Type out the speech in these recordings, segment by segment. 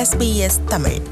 SBS Tamil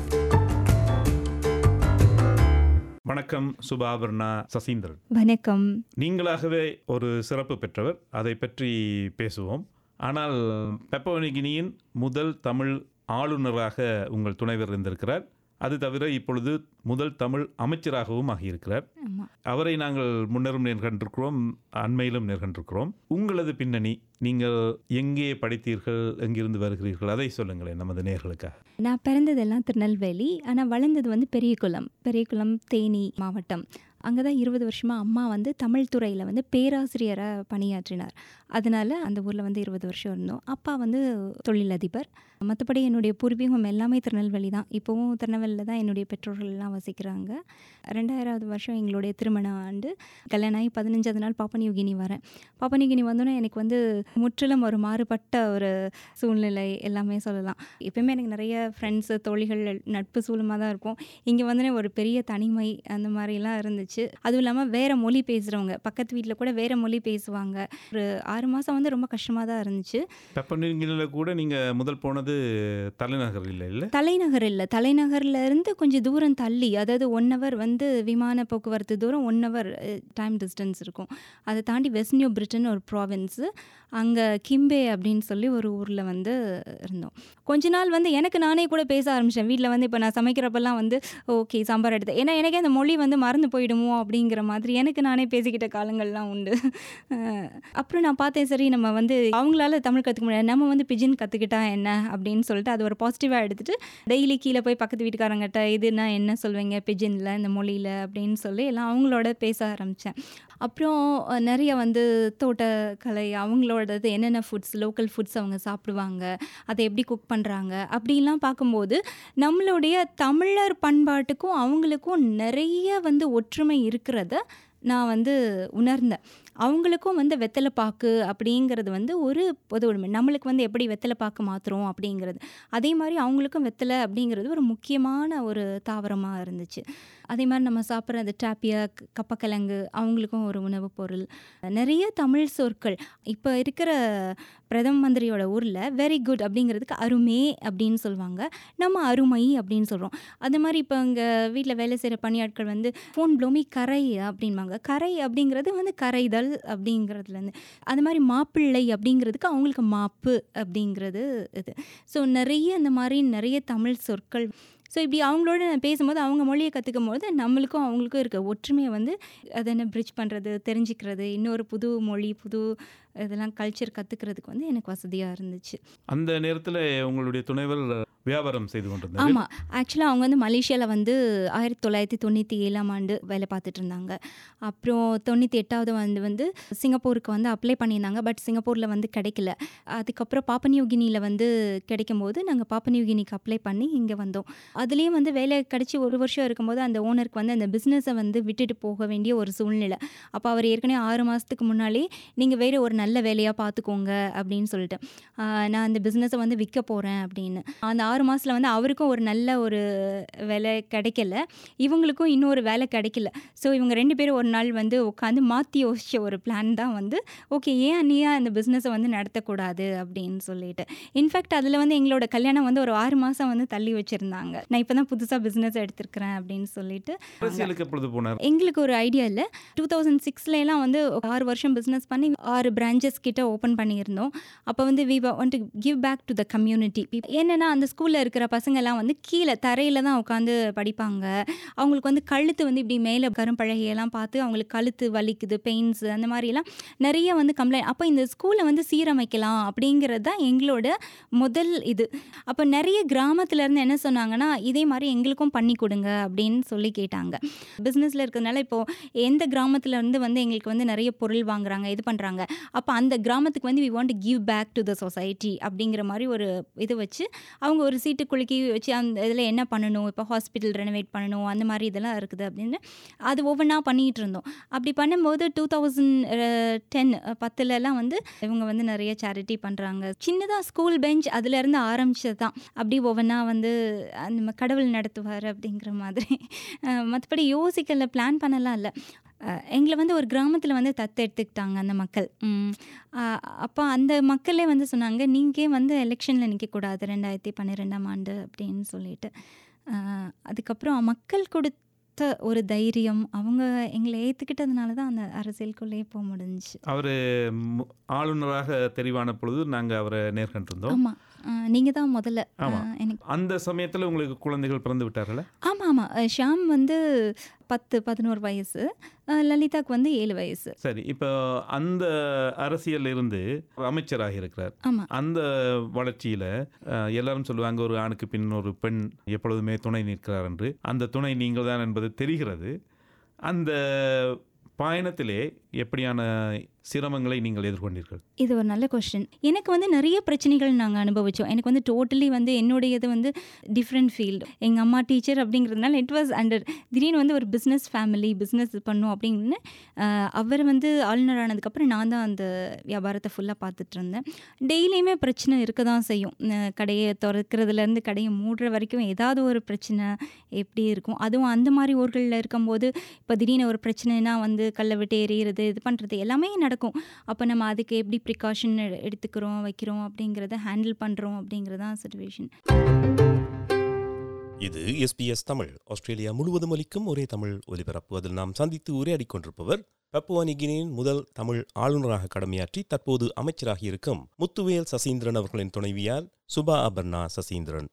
வணக்கம் சுபாபர்ணா சசீந்திரன் வணக்கம் நீங்களாகவே ஒரு சிறப்பு பெற்றவர் அதை பற்றி பேசுவோம் ஆனால் பெப்பவனிகினியின் முதல் தமிழ் ஆளுநராக உங்கள் துணைவர் இருந்திருக்கிறார் அது தவிர இப்பொழுது முதல் தமிழ் அமைச்சராகவும் ஆகியிருக்கிறார் ஆமா. அவரை நாங்கள் முன்னரும் நேர்கண்டிருக்கிறோம் அண்மையிலும் நேர்கண்டிருக்கிறோம் உங்களது பின்னணி நீங்கள் எங்கே படித்தீர்கள் எங்கிருந்து வருகிறீர்கள் அதை சொல்லுங்களேன் நமது நேர்களுக்காக நான் பிறந்ததெல்லாம் திருநெல்வேலி ஆனால் வளர்ந்தது வந்து பெரியகுளம் பெரியகுளம் தேனி மாவட்டம் அங்கே தான் இருபது வருஷமாக அம்மா வந்து தமிழ் துறையில் வந்து பேராசிரியராக பணியாற்றினார் அதனால் அந்த ஊரில் வந்து இருபது வருஷம் இருந்தோம் அப்பா வந்து தொழிலதிபர் மற்றபடி என்னுடைய பூர்வீகம் எல்லாமே திருநெல்வேலி தான் இப்போவும் திருநெல்வேலியில் தான் என்னுடைய பெற்றோர்கள் எல்லாம் வசிக்கிறாங்க ரெண்டாயிராவது வருஷம் எங்களுடைய திருமண ஆண்டு கல்யாணம் ஆகி பதினஞ்சாவது நாள் பாப்பனியூகினி வரேன் பாப்பனியூகினி வந்தோன்னே எனக்கு வந்து முற்றிலும் ஒரு மாறுபட்ட ஒரு சூழ்நிலை எல்லாமே சொல்லலாம் எப்பயுமே எனக்கு நிறைய ஃப்ரெண்ட்ஸு தோழிகள் நட்பு சூழமாக தான் இருப்போம் இங்கே வந்து ஒரு பெரிய தனிமை அந்த மாதிரிலாம் இருந்துச்சு அதுவும் இல்லாமல் வேறு மொழி பேசுகிறவங்க பக்கத்து வீட்டில் கூட வேறு மொழி பேசுவாங்க ஒரு ஆறு மாதம் வந்து ரொம்ப கஷ்டமாக தான் இருந்துச்சு பெப்பனிகினியில் கூட நீங்கள் முதல் போனது தலைநகர் இல்லை இல்லை தலைநகர் இல்லை தலைநகர்ல இருந்து கொஞ்சம் தூரம் தள்ளி அதாவது ஒன் ஹவர் வந்து விமான போக்குவரத்து தூரம் ஒன் ஹவர் டைம் டிஸ்டன்ஸ் இருக்கும் அதை தாண்டி வெஸ்ட் நியூ பிரிட்டன் ஒரு ப்ராவின்ஸு அங்கே கிம்பே அப்படின்னு சொல்லி ஒரு ஊரில் வந்து இருந்தோம் கொஞ்ச நாள் வந்து எனக்கு நானே கூட பேச ஆரம்பித்தேன் வீட்டில் வந்து இப்போ நான் சமைக்கிறப்பெல்லாம் வந்து ஓகே சாம்பார் எடுத்தேன் ஏன்னா எனக்கே அந்த மொழி வந்து மறந்து போயிடுமோ அப்படிங்கிற மாதிரி எனக்கு நானே பேசிக்கிட்ட காலங்கள்லாம் உண்டு அஹ் அப்புறம் நான் பார்த்தேன் சரி நம்ம வந்து அவங்களால தமிழ் கற்றுக்க முடியாது நம்ம வந்து பிஜின் கற்றுக்கிட்டா என்ன அப்படின்னு சொல்லிட்டு அது ஒரு பாசிட்டிவாக எடுத்துகிட்டு டெய்லி கீழே போய் பக்கத்து வீட்டுக்காரங்கிட்ட இதுனா என்ன சொல்வீங்க பிஜினில் இந்த மொழியில் அப்படின்னு சொல்லி எல்லாம் அவங்களோட பேச ஆரம்பித்தேன் அப்புறம் அஹ், நிறைய வந்து தோட்டக்கலை அவங்களோடது என்னென்ன ஃபுட்ஸ் லோக்கல் ஃபுட்ஸ் அவங்க சாப்பிடுவாங்க அதை எப்படி குக் பண்ணுறாங்க அப்படிலாம் பார்க்கும்போது நம்மளுடைய தமிழர் பண்பாட்டுக்கும் அவங்களுக்கும் நிறைய வந்து ஒற்றுமை இருக்கிறத நான் வந்து உணர்ந்தேன் அவங்களுக்கும் வந்து வெத்தலை பாக்கு அப்படிங்கிறது வந்து ஒரு பொது உடைமை நம்மளுக்கு வந்து எப்படி வெத்தலை பாக்கு மாற்றுறோம் அப்படிங்கிறது அதே மாதிரி அவங்களுக்கும் வெத்தலை அப்படிங்கிறது ஒரு முக்கியமான ஒரு தாவரமாக இருந்துச்சு அதே மாதிரி நம்ம சாப்பிட்ற அந்த டாப்பியா க- கப்பக்கிழங்கு அவங்களுக்கும் ஒரு உணவுப் பொருள் நிறைய தமிழ் சொற்கள் இப்போ இருக்கிற பிரதம மந்திரியோட ஊரில் வெரி குட் அப்படிங்கிறதுக்கு அருமே அப்படின்னு சொல்லுவாங்க நம்ம அருமை அப்படின்னு சொல்கிறோம் அது மாதிரி இப்போ இங்கே வீட்டில் வேலை செய்கிற பணியாட்கள் வந்து ஃபோன் ப்ளோமி கரை அப்படின்பாங்க கரை அப்படிங்கிறது வந்து கரைதல் அப்படிங்கிறதுலேருந்து அது மாதிரி மாப்பிள்ளை அப்படிங்கிறதுக்கு அவங்களுக்கு மாப்பு அப்படிங்கிறது இது ஸோ நிறைய இந்த மாதிரி நிறைய தமிழ் சொற்கள் ஸோ இப்படி அவங்களோட நான் பேசும்போது அவங்க மொழியை கற்றுக்கும் போது நம்மளுக்கும் அவங்களுக்கும் இருக்க ஒற்றுமையை வந்து அதை என்ன பிரிட்ஜ் பண்ணுறது தெரிஞ்சுக்கிறது இன்னொரு புது மொழி புது இதெல்லாம் கல்ச்சர் கற்றுக்கிறதுக்கு வந்து எனக்கு வசதியாக இருந்துச்சு அந்த நேரத்தில் உங்களுடைய துணைவர் வியாபாரம் செய்து கொண்டிருந்தார் ஆமாம் ஆக்சுவலாக அவங்க வந்து மலேசியாவில் வந்து ஆயிரத்தி தொள்ளாயிரத்தி தொண்ணூற்றி ஏழாம் ஆண்டு வேலை பார்த்துட்டு இருந்தாங்க அப்புறம் தொண்ணூற்றி எட்டாவது வந்து வந்து சிங்கப்பூருக்கு வந்து அப்ளை பண்ணியிருந்தாங்க பட் சிங்கப்பூரில் வந்து கிடைக்கல அதுக்கப்புறம் பாப்பனியூகினியில் வந்து கிடைக்கும் போது நாங்கள் பாப்பனியூகினிக்கு அப்ளை பண்ணி இங்கே வந்தோம் அதுலேயும் வந்து வேலை கிடச்சி ஒரு வருஷம் இருக்கும்போது அந்த ஓனருக்கு வந்து அந்த பிஸ்னஸை வந்து விட்டுட்டு போக வேண்டிய ஒரு சூழ்நிலை அப்போ அவர் ஏற்கனவே ஆறு மாதத்துக்கு முன்னாலே நீங்கள் வேறு ஒரு நல்ல வேலையாக பார்த்துக்கோங்க அப்படின்னு சொல்லிட்டு ஆஹ் நான் அந்த பிஸ்னஸை வந்து விற்க போகிறேன் அப்படின்னு அந்த ஆறு மாதத்தில் வந்து அவருக்கும் ஒரு நல்ல ஒரு வேலை கிடைக்கல இவங்களுக்கும் இன்னொரு வேலை கிடைக்கல ஸோ இவங்க ரெண்டு பேரும் ஒரு நாள் வந்து உட்காந்து மாற்றி யோசிச்ச ஒரு பிளான் தான் வந்து ஓகே ஏன் அண்ணியா அந்த பிஸ்னஸை வந்து நடத்தக்கூடாது அப்படின்னு சொல்லிட்டு இன்ஃபேக்ட் அதில் வந்து எங்களோட கல்யாணம் வந்து ஒரு ஆறு மாதம் வந்து தள்ளி வச்சுருந்தாங்க நான் இப்போ தான் புதுசாக பிஸ்னஸ் எடுத்திருக்கிறேன் அப்படின்னு சொல்லிட்டு அரசியலுக்கு எப்பொழுது போனார் எங்களுக்கு ஒரு ஐடியா இல்லை டூ தௌசண்ட் சிக்ஸ்லாம் வந்து ஆறு வருஷம் பிஸ்னஸ் பண்ணி ஆறு பிரான்ச்சஸ் கிட்ட ஓப்பன் பண்ணியிருந்தோம் அப்போ வந்து we want to give back to the community என்னென்னா அந்த ஸ்கூலில் இருக்கிற பசங்கெல்லாம் வந்து கீழே தரையில் தான் உட்காந்து படிப்பாங்க அவங்களுக்கு வந்து கழுத்து வந்து இப்படி மேலே கரும்பழகையெல்லாம் பார்த்து அவங்களுக்கு கழுத்து வலிக்குது பெயின்ஸ் அந்த மாதிரிலாம் நிறைய வந்து கம்ப்ளைண்ட் அப்போ இந்த ஸ்கூலை வந்து சீரமைக்கலாம் அப்படிங்கிறது தான் எங்களோட முதல் இது அப்போ நிறைய கிராமத்துல இருந்து என்ன சொன்னாங்கன்னா இதே மாதிரி எங்களுக்கும் பண்ணி கொடுங்க அப்படின்னு சொல்லி கேட்டாங்க பிஸ்னஸில் இருக்கிறதுனால இப்போது எந்த கிராமத்துல இருந்து வந்து எங்களுக்கு வந்து நிறைய பொருள் வாங்குறாங்க இது பண்ணுறாங்க அப்போ அந்த கிராமத்துக்கு வந்து we want give back to the society அப்படிங்கிற மாதிரி ஒரு இது வச்சு அவங்க ஒரு சீட்டு குலுக்கி வச்சு அந்த இதில் என்ன பண்ணணும் இப்போ ஹாஸ்பிட்டல் ரெனோவேட் பண்ணணும் அந்த மாதிரி இதெல்லாம் இருக்குது அப்படின்னு அது ஒவ்வொன்றா பண்ணிகிட்டு இருந்தோம் அப்படி பண்ணும்போது டூ தௌசண்ட் டென் பத்துலலாம் வந்து இவங்க வந்து நிறைய சேரிட்டி பண்ணுறாங்க சின்னதாக ஸ்கூல் பெஞ்ச் அதுலேருந்து ஆரம்பிச்சது தான் அப்படி ஒவ்வொன்றா வந்து அந்த ம- கடவுள் நடத்துவார் அப்படிங்கிற மாதிரி மற்றபடி யோசிக்கல பிளான் பண்ணலாம் இல்லை அஹ், எங்களை வந்து ஒரு கிராமத்தில் வந்து தத்து எடுத்துக்கிட்டாங்க அந்த மக்கள் ம், அஹ், அப்போ அந்த மக்களே வந்து சொன்னாங்க நீங்கள் வந்து எலெக்ஷனில் நிற்கக்கூடாது ரெண்டாயிரத்தி பன்னிரெண்டாம் ஆண்டு அப்படின்னு சொல்லிட்டு அஹ், அதுக்கப்புறம் மக்கள் கொடுத்த ஒரு தைரியம் அவங்க எங்களை ஏற்றுக்கிட்டதுனால தான் அந்த அரசியலுக்குள்ளேயே போக முடிஞ்சுச்சு அவர் ஆளுநராக தெரிவான பொழுது நாங்கள் அவரை நேர்கண்டிருந்தோம் ஆமாம் நீங்கள் தான் முதல்ல ஆமா. அஹ், எனக்கு அந்த சமயத்தில் உங்களுக்கு குழந்தைகள் பிறந்து விட்டார்களா ஆமாம் ஆமாம் ஷாம் வந்து பத்து பதினோரு வயசு அஹ், லலிதாக்கு வந்து ஏழு வயசு சரி இப்போ அந்த அரசியல் இருந்து அமைச்சராக இருக்கிறார் ஆமாம் அந்த வளர்ச்சியில் எல்லாரும் சொல்லுவாங்க ஒரு ஆணுக்கு பின் ஒரு பெண் எப்பொழுதுமே துணை நிற்கிறார் என்று அந்த துணை நீங்கள் தான் என்பது தெரிகிறது அந்த பயணத்திலே எப்படியான சிரமங்களை நீங்கள் எதிர்கொண்டீர்கள் இது ஒரு நல்ல கொஸ்டின் எனக்கு வந்து நிறைய பிரச்சனைகள் நாங்கள் அனுபவித்தோம் எனக்கு வந்து டோட்டலி வந்து என்னுடையது வந்து டிஃப்ரெண்ட் ஃபீல்டு எங்கள் அம்மா டீச்சர் அப்படிங்கிறதுனால இட் வாஸ் அண்டர் திடீர்னு வந்து ஒரு பிஸ்னஸ் ஃபேமிலி பிஸ்னஸ் பண்ணும் அப்படின்னு அஹ், அவர் வந்து ஆளுநர் ஆனதுக்கப்புறம் நான் தான் அந்த வியாபாரத்தை ஃபுல்லாக பார்த்துட்டு இருந்தேன் டெய்லியுமே பிரச்சனை இருக்க தான் செய்யும் அஹ், கடையை திறக்கிறதுலேருந்து கடையை மூடுற வரைக்கும் ஏதாவது ஒரு பிரச்சனை எப்படி இருக்கும் அதுவும் அந்த மாதிரி ஊர்களில் இருக்கும்போது இப்போ திடீர்னு ஒரு பிரச்சனைனா வந்து கல்லை விட்டு எறிகிறது இது பண்ணுறது எல்லாமே நடக்கும் அப்போ நம்ம அதுக்கு எப்படி ப்ரிகாஷன் எடுத்துக்கிறோம் வைக்கிறோம் அப்படிங்கிறத ஹேண்டில் பண்ணுறோம் அப்படிங்கிறதான் சுச்சுவேஷன் இது எஸ்பிஎஸ் தமிழ் ஆஸ்திரேலியா முழுவதும் ஒலிக்கும் ஒரே தமிழ் ஒலிபரப்பு அதில் நாம் சந்தித்து உரையாடிக் கொண்டிருப்பவர் பப்புவா நிகினியின் முதல் தமிழ் ஆளுநராக கடமையாற்றி தற்போது அமைச்சராகி இருக்கும் முத்துவேல் சசீந்திரன் அவர்களின் துணைவியார் சுபா அபர்ணா சசீந்திரன்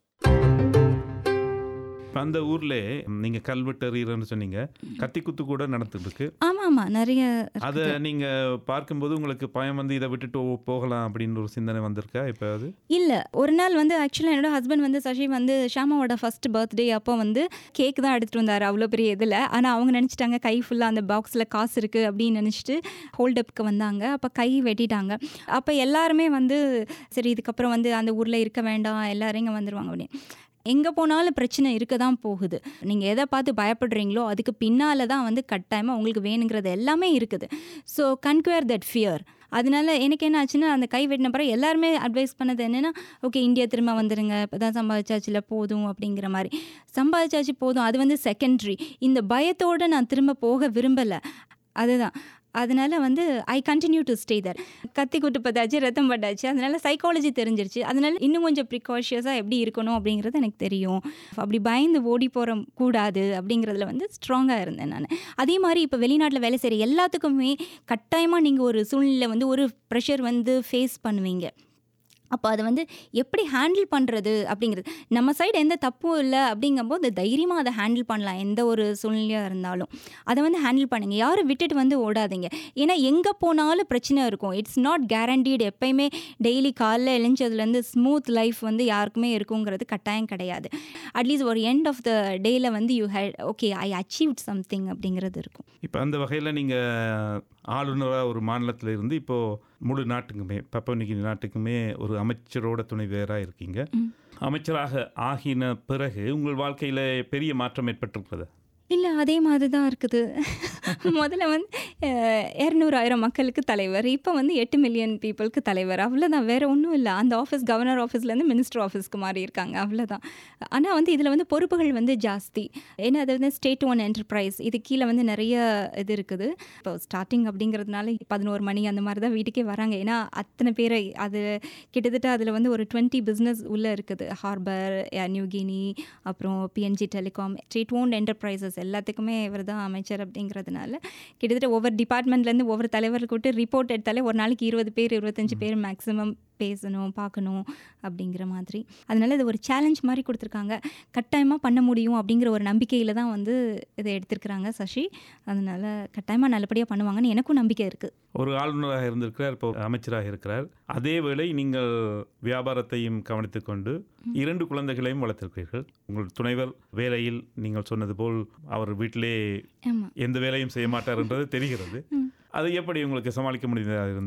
இப்போ அந்த ஊரில் நீங்கள் கல்வெட்டு எறிகிறன்னு சொன்னீங்க கத்தி குத்து கூட நடந்துட்டு இருக்கு ஆமாம் ஆமாம் நிறைய அதை நீங்கள் பார்க்கும்போது உங்களுக்கு பயம் வந்து இதை விட்டுட்டு ஓ- போகலாம் அப்படின்னு ஒரு சிந்தனை வந்திருக்கா இப்போ அது இல்லை ஒரு நாள் வந்து ஆக்சுவலாக என்னோட ஹஸ்பண்ட் வந்து சசி வந்து ஷாமாவோட ஃபர்ஸ்ட் பர்த்டே அப்போ வந்து கேக் தான் எடுத்துகிட்டு வந்தார் அவ்வளோ பெரிய இதில் ஆனால் அவங்க நினச்சிட்டாங்க கை ஃபுல்லாக அந்த பாக்ஸில் காசு இருக்குது அப்படின்னு நினச்சிட்டு ஹோல்டப்புக்கு வந்தாங்க அப்போ கை வெட்டிட்டாங்க அப்போ எல்லாருமே வந்து சரி இதுக்கப்புறம் வந்து அந்த ஊரில் இருக்க வேண்டாம் எல்லாரும் இங்கே வந்துடுவாங்க அப்படின்னு எங்கே போனாலும் பிரச்சனை இருக்க தான் போகுது நீங்கள் எதை பார்த்து பயப்படுறீங்களோ அதுக்கு பின்னால் தான் வந்து கட்டாயமாக உங்களுக்கு வேணுங்கிறது எல்லாமே இருக்குது ஸோ கன்குயர் தட் ஃபியர் அதனால எனக்கு என்ன ஆச்சுன்னா அந்த கை வெட்டின பிறகு எல்லாருமே அட்வைஸ் பண்ணது என்னென்னா ஓகே இந்தியா திரும்ப வந்துடுங்க இப்போ தான் சம்பாதிச்சாச்சுல போதும் அப்படிங்கிற மாதிரி சம்பாதிச்சாச்சு போதும் அது வந்து செகண்ட்ரி இந்த பயத்தோடு நான் திரும்ப போக விரும்பலை அதுதான் அதனால வந்து I continue to stay there கத்தி குட்டு பட்டாச்சு ரத்தம் பட்டாச்சு அதனால சைக்காலஜி தெரிஞ்சிருச்சு அதனால இன்னும் கொஞ்சம் ப்ரிகாஷியஸாக எப்படி இருக்கணும் அப்படிங்கிறது எனக்கு தெரியும் அப்படி பயந்து ஓடி போகிற கூடாது அப்படிங்கிறதுல வந்து ஸ்ட்ராங்காக இருந்தேன் நான் அதே மாதிரி இப்போ வெளிநாட்டில் வேலை செய்கிற எல்லாத்துக்குமே கட்டாயமாக நீங்கள் ஒரு சூழ்நிலை வந்து ஒரு ப்ரெஷர் வந்து ஃபேஸ் பண்ணுவீங்க அப்போ அதை வந்து எப்படி ஹேண்டில் பண்ணுறது அப்படிங்கிறது நம்ம சைடு எந்த தப்பும் இல்லை அப்படிங்கும்போது தைரியமாக அதை ஹேண்டில் பண்ணலாம் எந்த ஒரு சூழ்நிலையாக இருந்தாலும் அதை வந்து ஹேண்டில் பண்ணுங்கள் யாரும் விட்டுட்டு வந்து ஓடாதீங்க ஏன்னா எங்கே போனாலும் பிரச்சனை இருக்கும் இட்ஸ் நாட் கேரண்டீடு எப்பயுமே டெய்லி காலைல எழுஞ்சதுலேருந்து ஸ்மூத் லைஃப் வந்து யாருக்குமே இருக்குங்கிறது கட்டாயம் கிடையாது அட்லீஸ்ட் ஒரு எண்ட் ஆஃப் த டேயில் வந்து you had okay I achieved something அப்படிங்கிறது இருக்கும் இப்போ அந்த வகையில் நீங்கள் ஆளுநராக ஒரு மாநிலத்தில் இருந்து இப்போது முழு நாட்டுக்குமே பப்பனிக்கு நாட்டுக்குமே ஒரு அமைச்சரோட துணைவேராக இருக்கீங்க ம். அமைச்சராக ஆகின பிறகு உங்கள் வாழ்க்கையில் பெரிய மாற்றம் ஏற்பட்டிருக்கிறது இல்லை அதே மாதிரி தான் இருக்குது முதல்ல வந்து இரநூறாயிரம் மக்களுக்கு தலைவர் இப்போ வந்து எட்டு மில்லியன் பீப்புளுக்கு தலைவர் அவ்வளோதான் வேறு ஒன்றும் இல்லை அந்த ஆஃபீஸ் கவர்னர் ஆஃபீஸ்லேருந்து மினிஸ்டர் ஆஃபீஸ்க்கு மாறி இருக்காங்க அவ்வளோதான் ஆனால் வந்து இதில் வந்து பொறுப்புகள் வந்து ஜாஸ்தி ஏன்னா அது வந்து ஸ்டேட் ஒன் என்டர்பிரைஸ் இது கீழே வந்து நிறைய இது இருக்குது இப்போ ஸ்டார்டிங் அப்படிங்கிறதுனால பதினோரு மணி அந்த மாதிரி தான் வீட்டுக்கே வராங்க ஏன்னா அத்தனை பேரை அது கிட்டத்தட்ட அதில் வந்து ஒரு டுவெண்ட்டி பிஸ்னஸ் உள்ளே இருக்குது ஹார்பர் நியூகினி அப்புறம் PNG telecom state owned enterprises எல்லாத்துக்குமே இவர் தான் அமைச்சர் அப்படிங்கிறதுனால கிட்டத்தட்ட ஒவ்வொரு டிபார்ட்மெண்ட்லேருந்து ஒவ்வொரு தலைவர் கூட்டு ரிப்போர்ட் எடுத்தாலே ஒரு நாளைக்கு இருபது பேர் இருபத்தஞ்சு பேர் மேக்ஸிமம் பேசணும் பார்க்கணும் அப்படிங்கிற மாதிரி அதனால இது ஒரு சேலஞ்ச் மாதிரி கொடுத்துருக்காங்க கட்டாயமாக பண்ண முடியும் அப்படிங்கிற ஒரு நம்பிக்கையில் தான் வந்து இதை எடுத்திருக்கிறாங்க சசி அதனால கட்டாயமாக நல்லபடியாக பண்ணுவாங்கன்னு எனக்கும் நம்பிக்கை இருக்குது ஒரு ஆளுநராக இருந்திருக்கிறார் இப்போ அமைச்சராக இருக்கிறார் அதே வேளை நீங்கள் வியாபாரத்தையும் கவனித்துக் கொண்டு இரண்டு குழந்தைகளையும் வளர்த்திருக்கிறீர்கள் உங்கள் துணைவர் வேலையில் நீங்கள் சொன்னது போல் அவர் வீட்டிலே ஆமாம் எந்த வேலையும் செய்ய மாட்டார் என்றது தெரிகிறது ம். அது எப்படி உங்களுக்கு சமாளிக்க முடிந்ததாக இருந்தது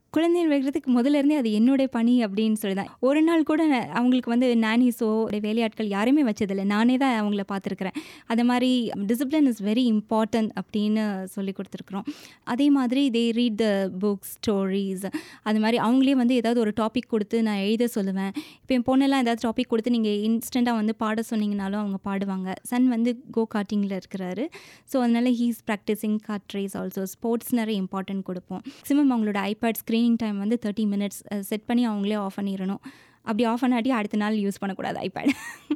குழந்தைகள் வைக்கிறதுக்கு முதல்ல இருந்தே அது என்னுடைய பணி அப்படின்னு சொல்லி தான் ஒரு நாள் கூட நான் அவங்களுக்கு வந்து நானிஸோ வேலையாட்கள் யாருமே வச்சதில்லை நானே தான் அவங்கள பார்த்துருக்குறேன் அது மாதிரி டிசிப்ளின் இஸ் வெரி இம்பார்ட்டன்ட் அப்படின்னு சொல்லி கொடுத்துருக்குறோம் அதே மாதிரி they read the books stories அது மாதிரி அவங்களே வந்து ஏதாவது ஒரு டாபிக் கொடுத்து நான் எழுத சொல்லுவேன் இப்போ என் பொண்ணெல்லாம் ஏதாவது டாபிக் கொடுத்து நீங்கள் இன்ஸ்டண்ட்டாக வந்து பாட சொன்னீங்கனாலும் அவங்க பாடுவாங்க சன் வந்து கோ கார்ட்டிங்கில் இருக்கிறாரு ஸோ அதனால he's practising kart race also sports நிறைய இம்பார்ட்டன்ட் கொடுப்போம் மேக்ஸிமம் அவங்களோட ஐபேட் ஸ்க்ரீனிங் டைம் வந்து தேர்ட்டி மினிட்ஸ் செட் பண்ணி அவங்களே ஆஃப் பண்ணிடணும் அப்படி ஆஃப் பண்ணாட்டி அடுத்த நாள் யூஸ் பண்ணக்கூடாது ஐபேட்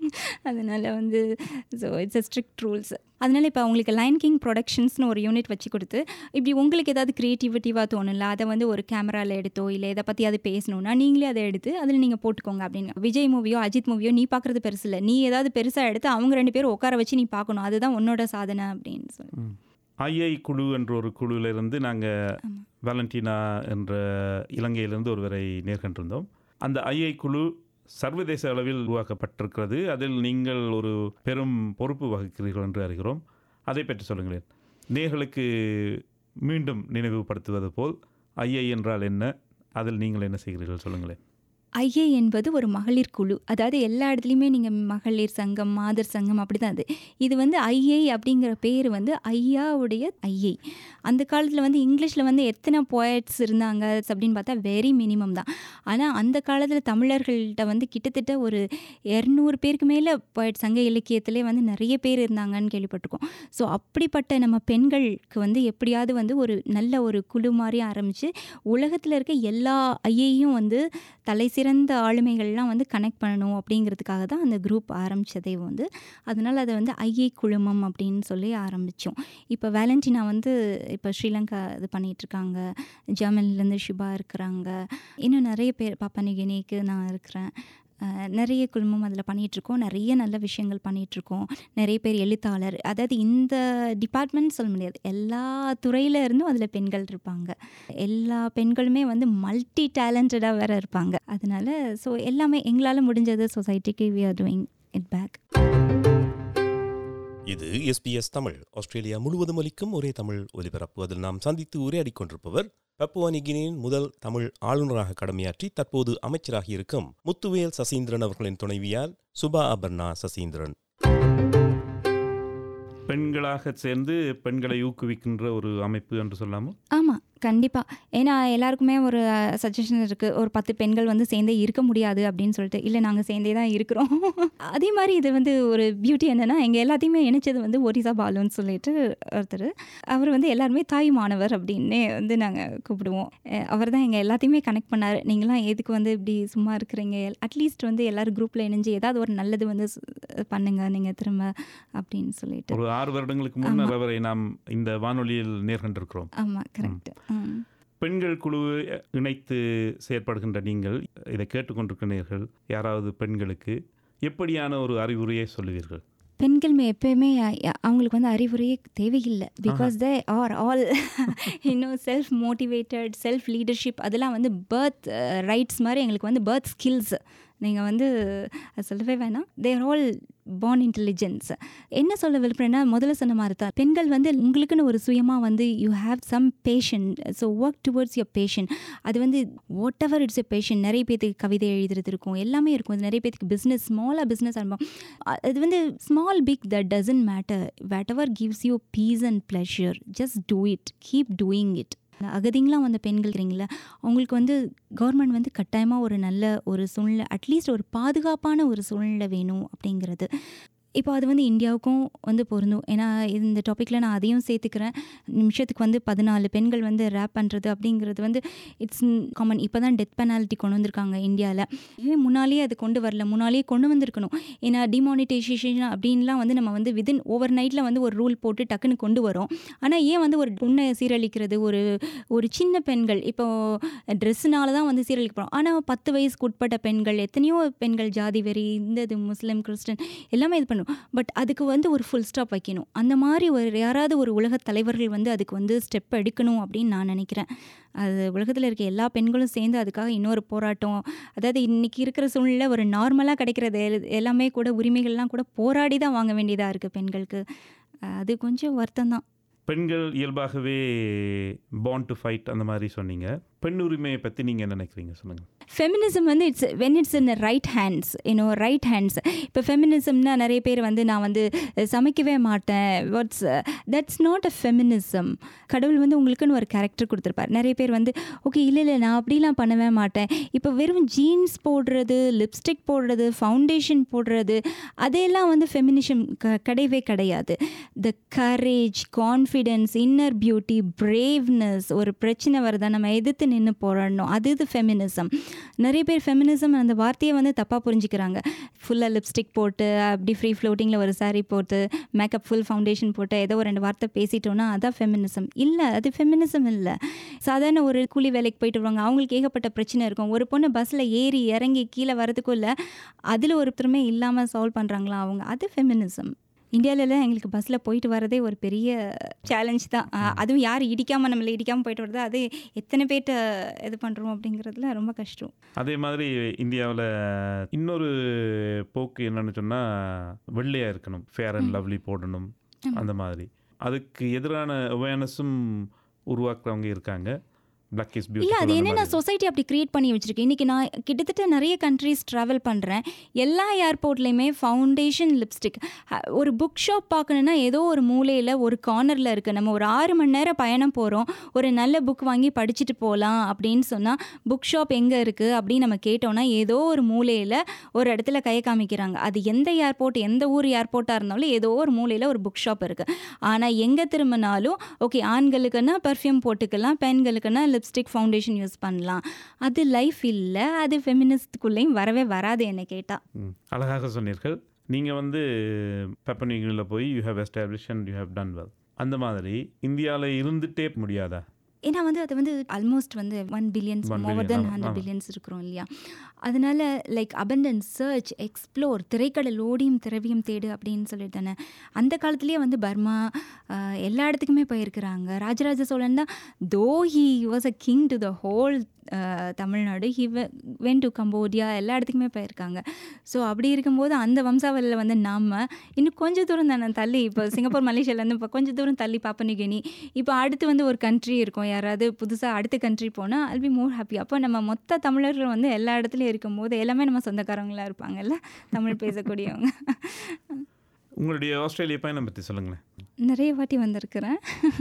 அதனால் வந்து so it's a strict rules அதனால் இப்போ அவங்களுக்கு லைன் கிங் ப்ரொடக்ஷன்ஸ்னு ஒரு யூனிட் வச்சு கொடுத்து இப்படி உங்களுக்கு ஏதாவது க்ரியேட்டிவிட்டிவாக தோணும்ல அதை வந்து ஒரு கேமராவில் எடுத்தோ இல்லை இதை பற்றி அது பேசணும்னா நீங்களே அதை எடுத்து அதில் நீங்கள் போட்டுக்கோங்க அப்படின்னு விஜய் மூவியோ அஜித் மூவியோ நீ பார்க்குறது பெருசு இல்லை நீ ஏதாவது பெருசாக எடுத்து அவங்க ரெண்டு பேரும் உட்கார வச்சு நீ பார்க்கணும் அதுதான் உன்னோட சாதனை அப்படின்னு சொல்லி ஐஐ குழு என்ற ஒரு குழுவிலிருந்து நாங்கள் வேலண்டினா என்ற இலங்கையிலிருந்து ஒருவரை நேர்கொண்டிருந்தோம் அந்த ஐஐ குழு சர்வதேச அளவில் உருவாக்கப்பட்டிருக்கிறது அதில் நீங்கள் ஒரு பெரும் பொறுப்பு வகிக்கிறீர்கள் என்று அறிகிறோம் அதை பற்றி சொல்லுங்களேன் நேர்களுக்கு மீண்டும் நினைவுபடுத்துவது போல் ஐஐ என்றால் என்ன அதில் நீங்கள் என்ன செய்கிறீர்கள் சொல்லுங்களேன் ஐஏ என்பது ஒரு மகளிர் குழு அதாவது எல்லா இடத்துலையுமே நீங்கள் மகளிர் சங்கம் மாதர் சங்கம் அப்படி தான் அது இது வந்து ஐஏ அப்படிங்கிற பேர் வந்து ஐயாவுடைய ஐஏ அந்த காலத்தில் வந்து இங்கிலீஷில் வந்து எத்தனை போயட்ஸ் இருந்தாங்க அப்படின்னு பார்த்தா வெரி மினிமம் தான் ஆனால் அந்த காலத்தில் தமிழர்கள்ட்ட வந்து கிட்டத்தட்ட ஒரு இரநூறு பேருக்கு மேலே போயட் சங்க இலக்கியத்திலே வந்து நிறைய பேர் இருந்தாங்கன்னு கேள்விப்பட்டிருக்கோம் ஸோ அப்படிப்பட்ட நம்ம பெண்களுக்கு வந்து எப்படியாவது வந்து ஒரு நல்ல ஒரு குழு மாதிரி ஆரம்பித்து உலகத்தில் இருக்க எல்லா ஐயையும் வந்து தலை சிறந்த ஆளுமைகள்லாம் வந்து கனெக்ட் பண்ணணும் அப்படிங்கிறதுக்காக தான் அந்த குரூப் ஆரம்பித்ததே வந்து அதனால் அதை வந்து ஐஏ குழுமம் அப்படின்னு சொல்லி ஆரம்பித்தோம் இப்போ வேலண்டினா வந்து இப்போ ஸ்ரீலங்கா இது பண்ணிகிட்ருக்காங்க ஜெர்மனிலேருந்து ஷிபா இருக்கிறாங்க இன்னும் நிறைய பேர் பாப்பா நிகினிக்கு நான் இருக்கிறேன் அஹ் நிறைய குழுமம் அதில் பண்ணிகிட்ருக்கோம் நிறைய நல்ல விஷயங்கள் பண்ணிகிட்ருக்கோம் நிறைய பேர் எழுத்தாளர் அதாவது இந்த டிபார்ட்மெண்ட் சொல்ல முடியாது எல்லா துறையில இருந்தும் அதில் பெண்கள் இருப்பாங்க எல்லா பெண்களுமே வந்து மல்டி டேலண்டடாக வேற இருப்பாங்க அதனால ஸோ எல்லாமே எங்களால் முடிஞ்சது சொசைட்டிக்கு we are doing it back இது எஸ்பிஎஸ் தமிழ் ஆஸ்திரேலியா முழுவதும் ஒலிக்கும் ஒரே தமிழ் ஒலிபரப்பு அதில் நாம் சந்தித்து உரையாடிக் கொண்டிருப்பவர் பப்புவா நிகினியின் முதல் தமிழ் ஆளுநராக கடமையாற்றி தற்போது அமைச்சராகி இருக்கும் முத்துவேல் சசீந்திரன் அவர்களின் துணைவியார் சுபா அபர்ணா சசீந்திரன் பெண்களாக சேர்ந்து பெண்களை ஊக்குவிக்கின்ற ஒரு அமைப்பு என்று சொல்லாமல் ஆமாம் கண்டிப்பாக ஏன்னா எல்லாருக்குமே ஒரு சஜஷன் இருக்குது ஒரு பத்து பெண்கள் வந்து சேர்ந்தே இருக்க முடியாது அப்படின்னு சொல்லிட்டு இல்லை நாங்கள் சேர்ந்தே தான் இருக்கிறோம் அதே மாதிரி இது வந்து ஒரு பியூட்டி என்னென்னா எங்கள் எல்லாத்தையுமே இணைச்சது வந்து ஒரிசா பாலுன்னு சொல்லிட்டு ஒருத்தர் அவர் வந்து எல்லாருமே தாய் மாணவர் அப்படின்னே வந்து நாங்கள் கூப்பிடுவோம் அவர் தான் எங்கள் எல்லாத்தையுமே கனெக்ட் பண்ணார் நீங்களாம் எதுக்கு வந்து இப்படி சும்மா இருக்கிறீங்க அட்லீஸ்ட் வந்து எல்லோரும் குரூப்பில் இணைஞ்சு ஏதாவது ஒரு நல்லது வந்து ஸ்- பண்ணுங்க நீங்கள் திரும்ப அப்படின்னு சொல்லிட்டு ஒரு ஆறு வருடங்களுக்கு முன்னர் அவரை நாம் இந்த வானொலியில் நேர்கொண்டிருக்கிறோம் ஆமாம் கரெக்ட் ம் பெண்கள் குழுவை இணைத்து செயற்படுகின்ற நீங்கள் இதை கேட்டுக்கொண்டிருக்கிறீர்கள் யாராவது பெண்களுக்கு எப்படியான ஒரு அறிவுரையை சொல்லுவீர்கள் பெண்கள் மே- எப்பயுமே அ- அ- அவங்களுக்கு வந்து அறிவுரையே தேவையில்லை பிகாஸ் தே ஆர் ஆல் இன்னும் செல்ஃப் மோட்டிவேட்டட் செல்ஃப் லீடர்ஷிப் அதெல்லாம் வந்து பர்த் ரைட்ஸ் மாதிரி எங்களுக்கு வந்து பர்த் ஸ்கில்ஸ் நீங்கள் வந்து அது சொல்லவே வேணாம் தேர் ஆல் born இன்டெலிஜென்ஸ் என்ன சொல்ல விரும்புகிறேன்னா முதல்ல சொன்ன மாதிரி தான் பெண்கள் வந்து உங்களுக்குன்னு ஒரு சுயமாக வந்து you have some passion so work towards your passion அது வந்து whatever it's a passion நிறைய பேத்துக்கு கவிதை எழுதுறது இருக்கும் எல்லாமே இருக்கும் அது நிறைய பேத்துக்கு பிஸ்னஸ் ஸ்மாலாக பிஸ்னஸ் ஆரம்பம் அ- அது வந்து small big that doesn't matter whatever gives you peace and pleasure just do it keep doing it அகதிங்களாம் வந்த பெண்கள் இருக்கிறீங்களா அவங்களுக்கு வந்து கவர்மெண்ட் வந்து கட்டாயமாக ஒரு நல்ல ஒரு சூழ்நிலை அட்லீஸ்ட் ஒரு பாதுகாப்பான ஒரு சூழ்நிலை வேணும் அப்படிங்கிறது இப்போ அது வந்து இந்தியாவுக்கும் வந்து பொருந்தும் ஏன்னா இந்த டாப்பிக்கில் நான் அதையும் சேர்த்துக்கிறேன் நிமிஷத்துக்கு வந்து பதினாலு பெண்கள் வந்து ரேப் பண்ணுறது அப்படிங்கிறது வந்து இட்ஸ் காமன் இப்போ தான் டெத் பெனால்ட்டி கொண்டு வந்திருக்காங்க இந்தியாவில் ஏன் முன்னாலேயே அது கொண்டு வரல முன்னாலேயே கொண்டு வந்திருக்கணும் ஏன்னா டிமானிட்டைசேஷன் அப்படின்லாம் வந்து நம்ம வந்து விதின் ஓவர் நைட்டில் வந்து ஒரு ரூல் போட்டு டக்குன்னு கொண்டு வரோம் ஆனால் ஏன் வந்து ஒரு பொண்ணை சீரழிக்கிறது ஒரு ஒரு சின்ன பெண்கள் இப்போ ட்ரெஸ்ஸுனால தான் வந்து சீரழிக்கிறோம் ஆனால் பத்து வயசுக்கு உட்பட்ட பெண்கள் எத்தனையோ பெண்கள் ஜாதி வெறி இந்த இது முஸ்லீம் கிறிஸ்டின் எல்லாமே இது பண்ணும் பட் அதுக்கு வந்து ஒரு ஃபுல் ஸ்டாப் வைக்கணும் அந்த மாதிரி ஒரு யாராவது ஒரு உலகத் தலைவர்கள் வந்து அதுக்கு வந்து ஸ்டெப் எடுக்கணும் அப்படின்னு நான் நினைக்கிறேன் அது உலகத்தில் இருக்க எல்லா பெண்களும் சேர்ந்து அதுக்காக இன்னொரு போராட்டம் அதாவது இன்னைக்கு இருக்கிற சூழ்நிலை ஒரு நார்மலாக கிடைக்கிறது எல்- எல்லாமே கூட உரிமைகள்லாம் கூட போராடி தான் வாங்க வேண்டியதாக இருக்குது பெண்களுக்கு அஹ் அது கொஞ்சம் வருத்தம் தான் பெண்கள் இயல்பாகவே பாண்ட் டு ஃபைட் அந்த மாதிரி சொன்னீங்க பெண் உரிமையை பற்றி நீங்கள் என்ன நினைக்கிறீங்க சொல்லுங்கள் ஃபெமினிசம் வந்து it's when it's in right hands you know right hands இப்போ ஃபெமினிசம்னா நிறைய பேர் வந்து நான் வந்து அஹ், சமைக்கவே மாட்டேன் what's that's not a feminism கடவுள் வந்து உங்களுக்குன்னு ஒரு கேரக்டர் கொடுத்துருப்பார் நிறைய பேர் வந்து ஓகே இல்லை இல்லை நான் அப்படிலாம் பண்ணவே மாட்டேன் இப்போ வெறும் ஜீன்ஸ் போடுறது லிப்ஸ்டிக் போடுறது ஃபவுண்டேஷன் போடுறது அதையெல்லாம் வந்து ஃபெமினிசம் க கிடையவே கிடையாது the courage confidence inner beauty braveness ஒரு பிரச்சனை வருதா நம்ம எதிர்த்து நின்று போராடணும் அது இது ஃபெமினிசம் நிறைய பேர் ஃபெமினிசம் அந்த வார்த்தையை வந்து தப்பாக புரிஞ்சுக்கிறாங்க ஃபுல்லாக லிப்ஸ்டிக் போட்டு அப்படி ஃப்ரீ ஃப்ளோட்டிங்கில் ஒரு saree போட்டு மேக்கப் ஃபுல் ஃபவுண்டேஷன் போட்டு ஏதோ ஒரு ரெண்டு வார்த்தை பேசிட்டோன்னா அதான் ஃபெமினிசம் இல்லை அது ஃபெமினிசம் இல்லை சாதாரண ஒரு கூலி வேலைக்கு போயிட்டு வருவாங்க அவங்களுக்கு ஏகப்பட்ட பிரச்சனை இருக்கும் ஒரு பொண்ணு பஸ்ஸில் ஏறி இறங்கி கீழே வரதுக்குள்ள அதில் ஒருத்தருமே இல்லாமல் சால்வ் பண்ணுறாங்களா அவங்க அது ஃபெமினிசம் இந்தியாவிலலாம் எங்களுக்கு பஸ்ஸில் போயிட்டு வரதே ஒரு பெரிய சேலஞ்ச் தான் அஹ் அதுவும் யார் இடிக்காமல் நம்மளை இடிக்காமல் போயிட்டு வரது அது எத்தனை பேர்கிட்ட இது பண்ணுறோம் அப்படிங்கிறதுல ரொம்ப கஷ்டம் அதே மாதிரி இந்தியாவில் இன்னொரு போக்கு என்னன்னு சொன்னால் வெள்ளையாக இருக்கணும் ஃபேர் அண்ட் லவ்லி போடணும் அந்த மாதிரி அதுக்கு எதிரான அவேர்னஸும் உருவாக்குறவங்க இருக்காங்க பிளாக் இஸ் இல்லை அது என்னென்ன சொசைட்டி அப்படி கிரியேட் பண்ணி வச்சிருக்கு இன்றைக்கி நான் கிட்டத்தட்ட நிறைய கண்ட்ரீஸ் ட்ராவல் பண்ணுறேன் எல்லா ஏர்போர்ட்லேயுமே ஃபவுண்டேஷன் லிப்ஸ்டிக் ஒரு புக் ஷாப் பார்க்கணுன்னா ஏதோ ஒரு மூலையில் ஒரு கார்னரில் இருக்குது நம்ம ஒரு ஆறு மணி நேரம் பயணம் போகிறோம் ஒரு நல்ல புக் வாங்கி படிச்சுட்டு போகலாம் அப்படின்னு சொன்னால் புக் ஷாப் எங்கே இருக்குது அப்படின்னு நம்ம கேட்டோன்னா ஏதோ ஒரு மூலையில் ஒரு இடத்துல கையை காமிக்கிறாங்க அது எந்த ஏர்போர்ட் எந்த ஊர் ஏர்போர்ட்டாக இருந்தாலும் ஏதோ ஒரு மூலையில் ஒரு புக் ஷாப் இருக்குது ஆனால் எங்கே திரும்பினாலும் ஓகே ஆண்களுக்குன்னா பர்ஃப்யூம் போட்டுக்கலாம் பெண்களுக்குன்னா லிப்ஸ்டிக் ஃபவுண்டேஷன் யூஸ் பண்ணலாம் அது லைஃப் இல்லை அது ஃபெமினிஸ்டுக்குள்ளேயும் வரவே வராது என்னை கேட்டால் ம், அழகாக சொன்னீர்கள் நீங்கள் வந்து பெப்பனிகளில் போய் you have establish and you have done well அந்த மாதிரி இந்தியாவில் இருந்துட்டே முடியாதா ஏன்னா வந்து அது வந்து ஆல்மோஸ்ட் வந்து one billions One more billion, then ஆமா, ஹண்ட்ரட் ஆமா. பில்லியன்ஸ் இருக்கிறோம் இல்லையா அதனால லைக் அபண்டன்ஸ் சர்ச் எக்ஸ்ப்ளோர் திரைக்கடல் ஓடியும் திரவியம் தேடு அப்படின்னு சொல்லிட்டு தானே அந்த காலத்துலேயே வந்து பர்மா ஆஹ், எல்லா இடத்துக்குமே போயிருக்கிறாங்க ராஜராஜ சோழன் தான் though he was a king to the whole Tamil Nadu he went to Cambodia எல்லா இடத்துக்குமே போயிருக்காங்க ஸோ அப்படி இருக்கும்போது அந்த வம்சாவளியில் வந்து நாம் இன்னும் கொஞ்சம் தூரம் தானே தள்ளி இப்போ சிங்கப்பூர் மலேசியாலேருந்து இப்போ கொஞ்சம் தூரம் தள்ளி பாப்பனிகினி இப்போ அடுத்து வந்து ஒரு கண்ட்ரி இருக்கும் யாராவது புதுசாக அடுத்த கண்ட்ரி போனால் அல் பி மோர் ஹாப்பி அப்போ நம்ம மொத்த தமிழர்கள் வந்து எல்லா இடத்துலையும் இருக்கும்போது எல்லாமே நம்ம சொந்தக்காரங்களாக இருப்பாங்கல்ல தமிழ் பேசக்கூடியவங்க உங்களுடைய ஆஸ்திரேலிய பயணம் பற்றி சொல்லுங்களேன் நிறைய வாட்டி வந்திருக்கிறேன்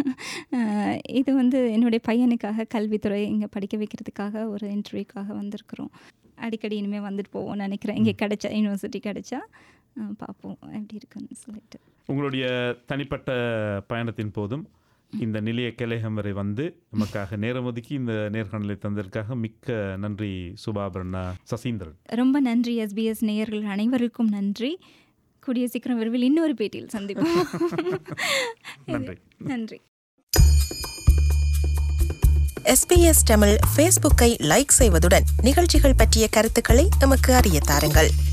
அஹ் இது வந்து என்னுடைய பையனுக்காக கல்வித்துறை இங்கே படிக்க வைக்கிறதுக்காக ஒரு இன்டர்வியூக்காக வந்திருக்கிறோம் அடிக்கடி இனிமேல் வந்துட்டு போவோம்னு நினைக்கிறேன் இங்கே கிடைச்சா யூனிவர்சிட்டி கிடைச்சா அஹ் பார்ப்போம் எப்படி இருக்குன்னு சொல்லிட்டு உங்களுடைய தனிப்பட்ட பயணத்தின் போதும் இந்த நிலைய கலையம் வரை வந்து நமக்காக நேரம் ஒதுக்கி இந்த நேர்காணலை தந்ததற்காக மிக்க நன்றி சுபாபரணா சசீந்திரன் ரொம்ப நன்றி எஸ்பிஎஸ் நேயர்கள் அனைவருக்கும் நன்றி கூடிய சீக்கிரம் விரைவில் இன்னொரு பேட்டியில் சந்திப்போம் நன்றி நன்றி எஸ்பிஎஸ் தமிழ் ஃபேஸ்புக்கை லைக் செய்வதுடன் நிகழ்ச்சிகள் பற்றிய கருத்துக்களை எமக்கு அறிய தாருங்கள்